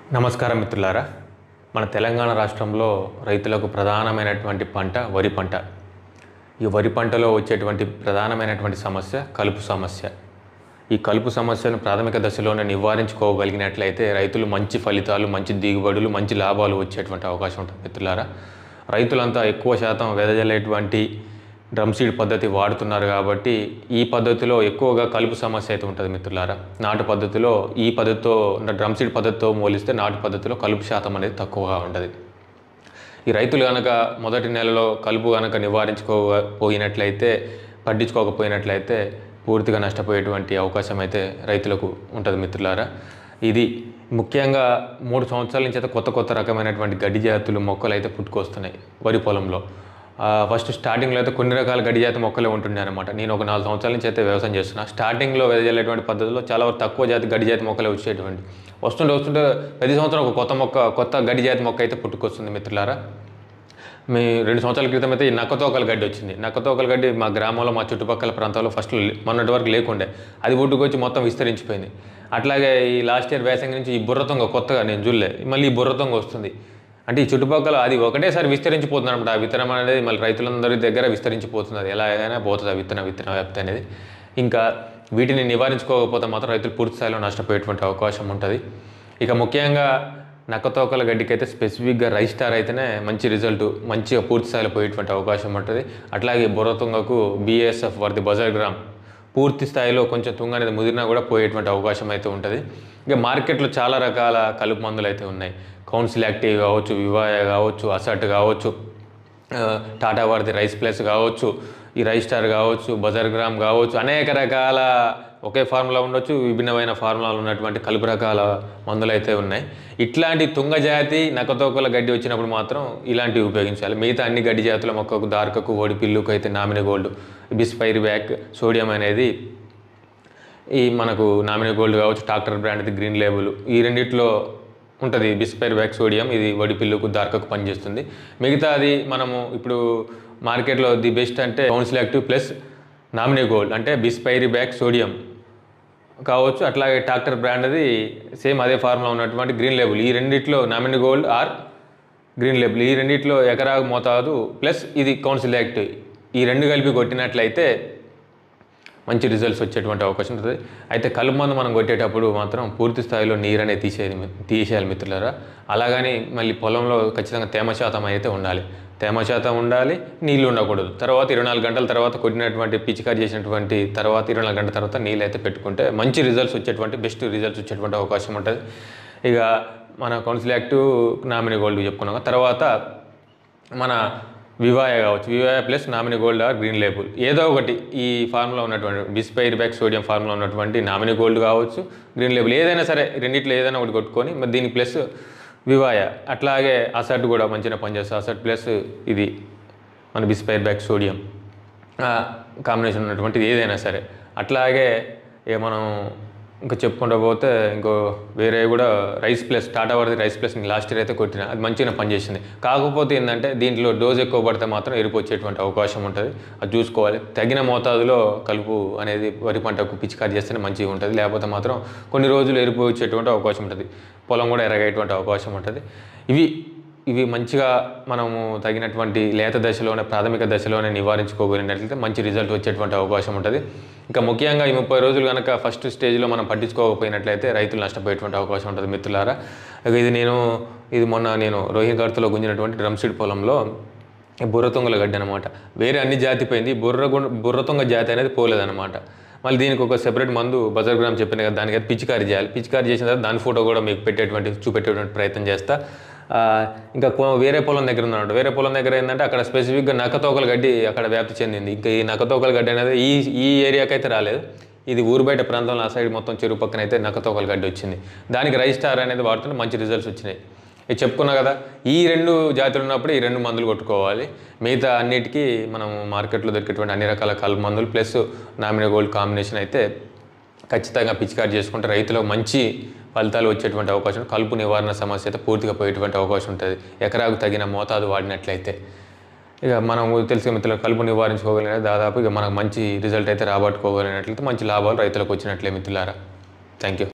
నమస్కారం మిత్రులారా మన తెలంగాణ రాష్ట్రంలో రైతులకు ప్రధానమైనటువంటి పంట వరి పంట ఈ వరి పంటలో వచ్చేటువంటి ప్రధానమైనటువంటి సమస్య కలుపు సమస్య ఈ కలుపు సమస్యను ప్రాథమిక దశలోనే నివారించుకోగలిగినట్లయితే రైతులు మంచి ఫలితాలు మంచి దిగుబడులు మంచి లాభాలు వచ్చేటువంటి అవకాశం ఉంటుంది మిత్రులారా రైతులంతా ఎక్కువ శాతం వెదజల్లేటువంటి డ్రమ్ సీడ్ పద్ధతి వాడుతున్నారు కాబట్టి ఈ పద్ధతిలో ఎక్కువగా కలుపు సమస్య అయితే ఉంటుంది మిత్రులారా నాటు పద్ధతిలో ఈ పద్ధతితో డ్రమ్ సీడ్ పద్ధతితో పోలిస్తే నాటు పద్ధతిలో కలుపు శాతం అనేది తక్కువగా ఉంటుంది ఈ రైతులు కనుక మొదటి నెలలో కలుపు కనుక నివారించుకోకపోయినట్లయితే పట్టించుకోకపోయినట్లయితే పూర్తిగా నష్టపోయేటువంటి అవకాశం అయితే రైతులకు ఉంటుంది మిత్రులారా ఇది ముఖ్యంగా మూడు సంవత్సరాల నుంచి అయితే కొత్త కొత్త రకమైనటువంటి గడ్డి జాతులు మొక్కలు అయితే పుట్టుకొస్తున్నాయి వరి పొలంలో ఆ, ఫస్ట్ స్టార్టింగ్లో అయితే కొన్ని రకాల గడ్డి జాతి మొక్కలే ఉంటుండే అనమాట నేను ఒక నాలుగు సంవత్సరాల నుంచి అయితే వ్యవసాయం చేస్తున్నా స్టార్టింగ్లో వెదజల్లేటువంటి పద్ధతిలో చాలా వరకు తక్కువ జాతి గడ్డి జాతి మొక్కలే వచ్చేటువంటి వస్తుంటే వస్తుంటే ప్రతి సంవత్సరం ఒక కొత్త మొక్క కొత్త గడ్డి జాతి మొక్క అయితే పుట్టుకొస్తుంది మిత్రులారా మీ రెండు సంవత్సరాల క్రితం అయితే ఈ నక్కతోకల గడ్డి వచ్చింది నక్కతోకల గడ్డి మా గ్రామంలో మా చుట్టుపక్కల ప్రాంతాల్లో ఫస్ట్ మొన్నటి వరకు లేకుండే అది పుట్టుకొచ్చి మొత్తం విస్తరించిపోయింది అట్లాగే ఈ లాస్ట్ ఇయర్ వేసంగి నుంచి ఈ బుర్రతొంగ కొత్తగా నేను చూడలే మళ్ళీ ఈ బుర్రతొంగ వస్తుంది అంటే ఈ చుట్టుపక్కల అది ఒకటేసారి విస్తరించిపోతుంది అనమాట ఆ విత్తనం అనేది మళ్ళీ రైతులందరి దగ్గర విస్తరించిపోతుంది అది ఎలా అయినా పోతుంది ఆ విత్తనం విత్తన వ్యాప్తి అనేది ఇంకా వీటిని నివారించుకోకపోతే మాత్రం రైతులు పూర్తి స్థాయిలో నష్టపోయేటువంటి అవకాశం ఉంటుంది ఇక ముఖ్యంగా నక్కతోకల గడ్డికి అయితే స్పెసిఫిక్గా రైస్ స్టార్ అయితేనే మంచి రిజల్ట్ మంచిగా పూర్తి స్థాయిలో పోయేటువంటి అవకాశం ఉంటుంది అట్లాగే బుర్రతుంగకు బీఎస్ఎఫ్ వర్ది బజార్ గ్రామ్ పూర్తి స్థాయిలో కొంచెం తుంగ అనేది ముదిరినా కూడా పోయేటువంటి అవకాశం అయితే ఉంటుంది ఇక మార్కెట్లో చాలా రకాల కలుపు మందులు అయితే ఉన్నాయి కౌన్సిల్ యాక్టివ్ కావచ్చు వివాయ కావచ్చు అసట్ కావచ్చు ఆ, టాటా వారిది రైస్ ప్లస్ కావచ్చు ఈ రైస్ స్టార్ కావచ్చు బజార్ గ్రామ్ కావచ్చు అనేక రకాల ఒకే ఫార్ములా ఉండొచ్చు విభిన్నమైన ఫార్ములాలు ఉన్నటువంటి కలుపు రకాల మందులు అయితే ఉన్నాయి ఇట్లాంటి తుంగ జాతి నక్కతోకల గడ్డి వచ్చినప్పుడు మాత్రం ఇలాంటివి ఉపయోగించాలి మిగతా అన్ని గడ్డి జాతుల మొక్కకు దార్కకు ఓడి పిల్లుకు అయితే Nominee Gold bispyribac sodium అనేది ఈ మనకు నామినీ గోల్డ్ కావచ్చు టాక్టర్ బ్రాండ్ది గ్రీన్ లేబుల్ ఈ రెండిట్లో ఉంటుంది బిస్పైర్ బ్యాక్ సోడియం ఇది వడి పిల్లుకు దార్కకు పనిచేస్తుంది మిగతా అది మనము ఇప్పుడు మార్కెట్లో ది బెస్ట్ అంటే Council Active plus Nominee Gold అంటే బిస్పైర్ బ్యాక్ సోడియం కావచ్చు అట్లాగే టాక్టర్ బ్రాండ్ అది సేమ్ అదే ఫార్ములా ఉన్నటువంటి గ్రీన్ లేబుల్ ఈ రెండిట్లో Nominee Gold or Green Label ఈ రెండిట్లో ఎకరాకు మోతాదు ప్లస్ ఇది కౌన్సిల్ యాక్టివ్ ఈ రెండు కలిపి కొట్టినట్లయితే మంచి రిజల్ట్స్ వచ్చేటువంటి అవకాశం ఉంటుంది అయితే కలుపు మందు మనం కొట్టేటప్పుడు మాత్రం పూర్తి స్థాయిలో నీరు అనేది తీసేది తీసేయాలి మిత్రులారా అలాగని మళ్ళీ పొలంలో ఖచ్చితంగా తేమ శాతం అయితే ఉండాలి తేమ శాతం ఉండాలి నీళ్ళు ఉండకూడదు తర్వాత ఇరవై నాలుగు గంటల తర్వాత కొట్టినటువంటి పిచికారి చేసినటువంటి తర్వాత ఇరవై నాలుగు గంటల తర్వాత నీళ్ళు అయితే పెట్టుకుంటే మంచి రిజల్ట్స్ వచ్చేటువంటి బెస్ట్ రిజల్ట్స్ వచ్చేటువంటి అవకాశం ఉంటుంది ఇక మన కౌన్సిల్ యాక్టివ్ నామినీ గోల్డ్ చెప్పుకున్నాం కదా. తర్వాత మన వివాయ కావచ్చు వివాయ plus Nominee Gold or Green Label ఏదో ఒకటి ఈ ఫార్ములా ఉన్నటువంటి బిస్పైర్ బ్యాక్ సోడియం ఫార్ములా ఉన్నటువంటి నామినీ గోల్డ్ కావచ్చు గ్రీన్ లేబుల్ ఏదైనా సరే రెండిట్లో ఏదైనా ఒకటి కొట్టుకొని మరి దీనికి ప్లస్ వివాయ అట్లాగే అసట్ కూడా మంచిగా పనిచేస్తుంది అసట్ ప్లస్ ఇది మన బిస్పైర్ బ్యాక్ సోడియం కాంబినేషన్ ఉన్నటువంటిది ఏదైనా సరే అట్లాగే ఇక మనం ఇంకా చెప్పుకుంటూ పోతే ఇంకో వేరే కూడా రైస్ ప్లస్ టాటా వారిది రైస్ ప్లస్ లాస్ట్ ఇయర్ అయితే కొట్టిన అది మంచిగా పనిచేసింది కాకపోతే ఏంటంటే దీంట్లో డోస్ ఎక్కువ పడితే మాత్రం ఎరుపు వచ్చేటువంటి అవకాశం ఉంటుంది అది చూసుకోవాలి తగిన మోతాదులో కలుపు అనేది వరి పంటకు పిచికారి చేస్తేనే మంచిగా ఉంటుంది లేకపోతే మాత్రం కొన్ని రోజులు ఎరుపు వచ్చేటువంటి అవకాశం ఉంటుంది పొలం కూడా ఎరగేటువంటి అవకాశం ఉంటుంది ఇవి ఇవి మంచిగా మనము తగినటువంటి లేత దశలోనే ప్రాథమిక దశలోనే నివారించుకోగలిగినట్లయితే మంచి రిజల్ట్ వచ్చేటువంటి అవకాశం ఉంటుంది ఇంకా ముఖ్యంగా ఈ ముప్పై రోజులు కనుక ఫస్ట్ స్టేజ్లో మనం పట్టించుకోకపోయినట్లయితే రైతులు నష్టపోయేటువంటి అవకాశం ఉంటుంది మిత్రులారా ఇక ఇది నేను ఇది మొన్న నేను రోహిణ్ గర్తలో గుంజినటువంటి డ్రమ్ సీడ్ పొలంలో ఈ బుర్రతుంగల గడ్డి అనమాట వేరే అన్ని జాతి పోయింది బుర్ర గు- బుర్రతుంగ జాతి అనేది పోలేదన్నమాట మళ్ళీ దీనికి ఒక సెపరేట్ మందు బజార్ గ్రామ్ చెప్పిన కదా దానికి అయితే పిచికారి చేయాలి పిచికారి చేసిన తర్వాత దాని ఫోటో కూడా మీకు పెట్టేటువంటి చూపెట్టేటువంటి ప్రయత్నం చేస్తా ఆ, ఇంకా కొ- వేరే పొలం దగ్గర ఉన్నాడు వేరే పొలం దగ్గర ఏంటంటే అక్కడ స్పెసిఫిక్గా నక్కతోకల గడ్డి అక్కడ వ్యాప్తి చెందింది ఇంకా ఈ నక్కతోకల గడ్డి అనేది ఈ ఈ ఏరియాకి అయితే రాలేదు ఇది ఊరు బయట ప్రాంతంలో ఆ సైడ్ మొత్తం చెరువు పక్కన అయితే నక్కతోకల గడ్డి వచ్చింది దానికి రైస్ స్టార్ అనేది వాడుతుంటే మంచి రిజల్ట్స్ వచ్చినాయి ఇది చెప్పుకున్నా కదా ఈ రెండు జాతులు ఉన్నప్పుడు ఈ రెండు మందులు కొట్టుకోవాలి మిగతా అన్నిటికీ మనం మార్కెట్లో దొరికేటువంటి అన్ని రకాల కలుపు మందులు ప్లస్ నామినీ గోల్డ్ కాంబినేషన్ అయితే ఖచ్చితంగా పిచికారి చేసుకుంటే రైతులకు మంచి ఫలితాలు వచ్చేటువంటి అవకాశం కలుపు నివారణ సమస్య అయితే పూర్తిగా పోయేటువంటి అవకాశం ఉంటుంది ఎకరాకు తగిన మోతాదు వాడినట్లయితే ఇక మనం తెలిసిన మిత్రులు కలుపు నివారించుకోగలిగిన దాదాపు ఇక మనకు మంచి రిజల్ట్ అయితే రాబట్టుకోగలిగినట్లయితే మంచి లాభాలు రైతులకు వచ్చినట్లే మిత్రులారా థ్యాంక్ యూ